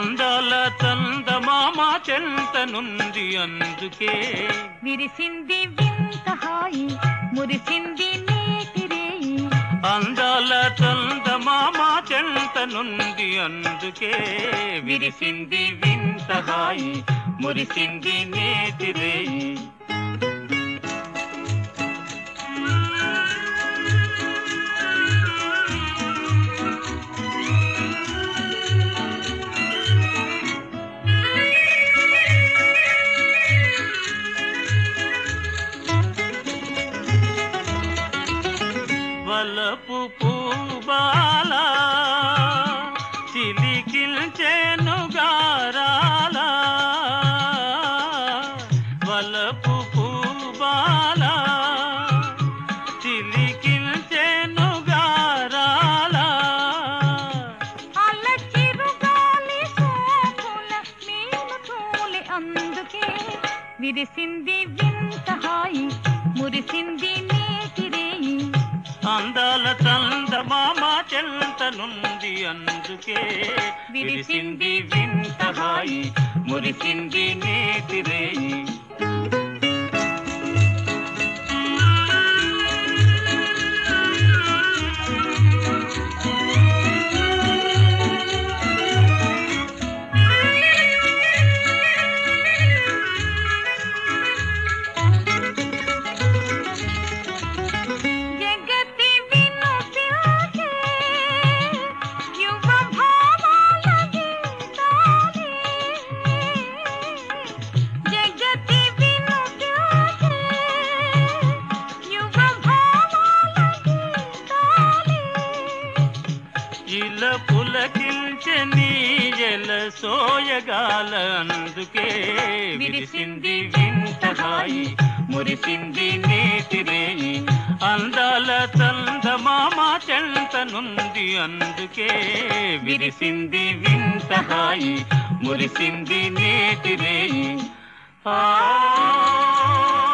అందాల చందమామ చెంత నుండి అందుకే విరిసింది వింత హాయి మురిసింది నేటి రేయి అందాల చందమామ చెంత నుండి అందుకే విరిసింది వింత హాయి మురిసింది నేతి రేయి వలపు పూబాల చిలికిల్చెను గారాల వలపు పూబాల చిలికిల్చెను గారాల అల్ల చిరుగాలి సోకుల మేలు తోలి అందుకే విరిసింది వింత హాయి మురిసింది నేటి రేయి అందాల చందమామ చెంత నుండి అందుకే విరిసింది వింత హాయి మురిసింది నేతి రేయి జగతి వినుతిల్చే యువ భావాల గీతాలే. జగతి వినుతిల్చే యువ భావాల గీతాలే. ఇలా పులకిల్చె నీజల సోయగాల అందుకే విరిసింది వింత హాయి మురిసింది నేతి రేయి అందాల చందమామ చెంత నుండి అందుకే విరిసింది వింత హాయి మురిసింది నేతి రేయి ఆ